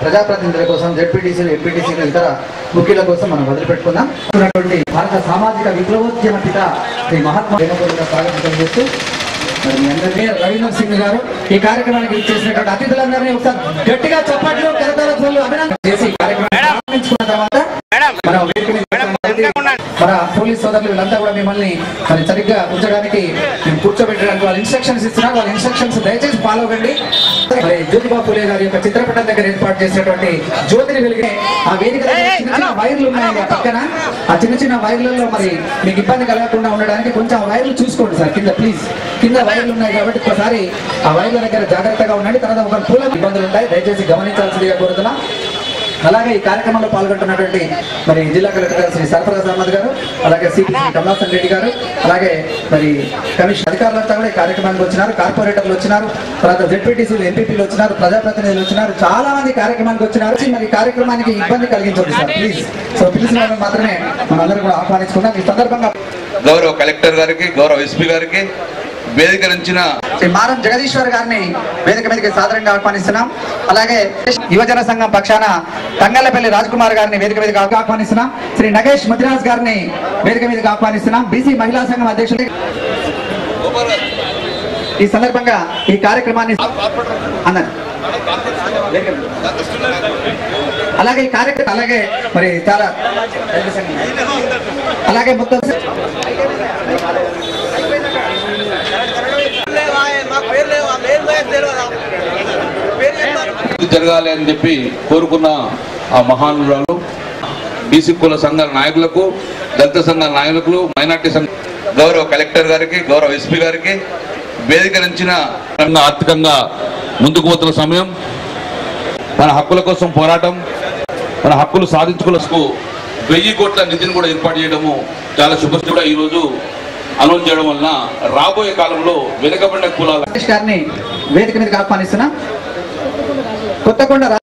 ప్రజాప్రతినిధుల కోసం జెడ్పీటీసీలు ఎంపీటీసీలు ఇతర ముఖ్యుల కోసం మనం వదిలిపెట్టుకుందాం ఉన్నటువంటి భారత సామాజిక విప్లవోద్యమ పిత శ్రీ మహాత్మా గాంధీ స్వాగతం చేస్తూ మరి మీ అందరినీ రవీంద్ర సింగ్ గారు ఈ కార్యక్రమానికి ఇచ్చేసినటువంటి అతిథులందరినీ ఒకసారి గట్టిగా చప్పట్లు కరతాల ధ్వనులు అభినందన చేసి ఈ కార్యక్రమాన్ని ప్రారంభించుకున్న తర్వాత మన వేదిక మీద కూర్చోబెట్టి మన పోలీస్ సోదరులు వీళ్ళంతా కూడా మిమ్మల్ని మరి సరిగ్గా ఉంచడానికి మేము కూర్చోబెట్టడానికి వాళ్ళు ఇన్స్ట్రక్షన్స్ ఇస్తున్నారు వాళ్ళ ఇన్స్ట్రక్షన్స్ దయచేసి ఫాలో అవ్వండి మరి జ్యోతిబా పూలే గారి యొక్క చిత్రపటం దగ్గర ఏర్పాటు చేసినటువంటి జ్యోతిని వెలిగే ఆ వేదిక దగ్గర చిన్న చిన్న వైర్లు ఉన్నాయి ఆ పక్కన ఆ చిన్న చిన్న వైర్లలో మరి మీకు ఇబ్బంది కలగకుండా ఉండడానికి కొంచెం ఆ వైర్లు చూసుకోండి సార్ కింద ప్లీజ్ కింద వైర్లు ఉన్నాయి కాబట్టి ఒకసారి ఆ వైర్ల దగ్గర జాగ్రత్తగా ఉండండి తర్వాత ఒక పూల ఇబ్బందులు ఉంటాయి దయచేసి గమనించాల్సిందిగా కోరుతున్నాం అలాగే ఈ కార్యక్రమంలో పాల్గొంటున్నటువంటి మరి జిల్లా కలెక్టర్ గారు శ్రీ సర్ఫరాజ్ అహ్మద్ గారు అలాగే సిపి శ్రీ కమలాసన్ రెడ్డి గారు అలాగే మరి కమిషన్ అధికారులంతా కూడా ఈ కార్యక్రమానికి వచ్చినారు కార్పొరేటర్లు వచ్చినారు తర్వాత జెడ్పీటీసీలు ఎంపీపీలు వచ్చినారు ప్రజాప్రతినిధులు వచ్చినారు చాలా మంది కార్యక్రమానికి వచ్చినారు మరి ఈ కార్యక్రమానికి ఇబ్బంది కలిగించండి సార్ ప్లీజ్ సో పిలిచిన వాళ్ళని మాత్రమే మనందరం కూడా ఆహ్వానించుకుందాం ఈ సందర్భంగా గౌరవ కలెక్టర్ గారికి గౌరవ ఎస్పీ గారికి వేదిక నుంచిన శ్రీ మారం జగదీశ్వర్ గారిని వేదిక మీదకి సాదరంగా ఆహ్వానిస్తున్నాం అలాగే యువజన సంఘం పక్షాన తంగళ్ళపల్లి రాజ్ కుమార్ గారిని వేదిక మీదకి ఆహ్వానిస్తున్నాం శ్రీ నగేష్ ముద్రాజ్ గారిని వేదిక మీదకి ఆహ్వానిస్తున్నాం బీసీ మహిళా సంఘం అధ్యక్షులు ఈ సందర్భంగా ఈ కార్యక్రమాన్ని అన్నారు అలాగే ఈ కార్యక్రమం అలాగే మరి చాలా అలాగే మొత్తం జరగాలి అని చెప్పి కోరుకున్న ఆ మహానుభావులు బీసీ కుల సంఘాల నాయకులకు దళిత సంఘాల నాయకులకు మైనార్టీ సంఘ గౌరవ కలెక్టర్ గారికి గౌరవ ఎస్పీ గారికి వేదిక నుంచిన ఆర్థికంగా ముందుకు పోతున్న సమయం మన హక్కుల కోసం పోరాటం మన హక్కులు సాధించుకులకు వెయ్యి కోట్ల నిధిని కూడా ఏర్పాటు చేయడము చాలా శుభ్ర ఈ రోజు అనౌన్స్ చేయడం వలన రాబోయే కాలంలో వెనుకబడిన కులాల రాజేష్ గారిని వేదిక మీదకి ఆహ్వానిస్తున్నా కొత్తకొండ